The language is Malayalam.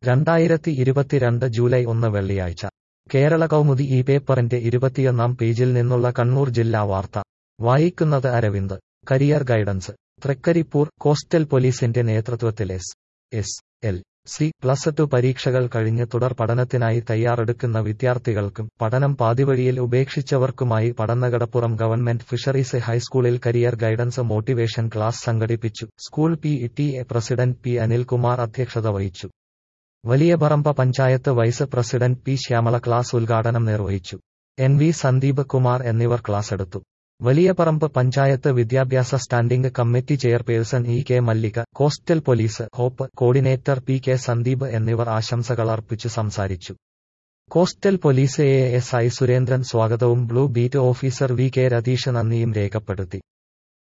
രണ്ടായിരത്തി ഇരുപത്തിരണ്ട് ജൂലൈ ഒന്ന് വെള്ളിയാഴ്ച കേരള കൗമുദി ഈ പേപ്പറിന്റെ ഇരുപത്തിയൊന്നാം പേജിൽ നിന്നുള്ള കണ്ണൂർ ജില്ലാ വാർത്ത വായിക്കുന്നത് Aravind career guidance Trikaripur coastal പോലീസിന്റെ നേതൃത്വത്തിൽ S S L C plus two പരീക്ഷകൾ കഴിഞ്ഞ് തുടർ പഠനത്തിനായി തയ്യാറെടുക്കുന്ന വിദ്യാർത്ഥികൾക്കും പഠനം പാതിവഴിയിൽ ഉപേക്ഷിച്ചവർക്കുമായി പടന്നകടപ്പുറം ഗവൺമെന്റ് ഫിഷറീസ് ഹൈസ്കൂളിൽ കരിയർ ഗൈഡൻസ് മോട്ടിവേഷൻ ക്ലാസ് സംഘടിപ്പിച്ചു school P T A president P Anilkumar അധ്യക്ഷത വഹിച്ചു Valiyaparamba panchayat vice president P Shyamala class ഉദ്ഘാടനം നിർവഹിച്ചു എൻ വി സന്ദീപ് കുമാർ എന്നിവർ ക്ലാസ് എടുത്തു വലിയപറമ്പ് പഞ്ചായത്ത് വിദ്യാഭ്യാസ standing committee chairperson E K Mallika coastal police hope coordinator P K Sandeep എന്നിവർ ആശംസകൾ അർപ്പിച്ചു സംസാരിച്ചു coastal police A S I Surendran സ്വാഗതവും blue beat officer V K Ratheesh നന്ദിയും രേഖപ്പെടുത്തി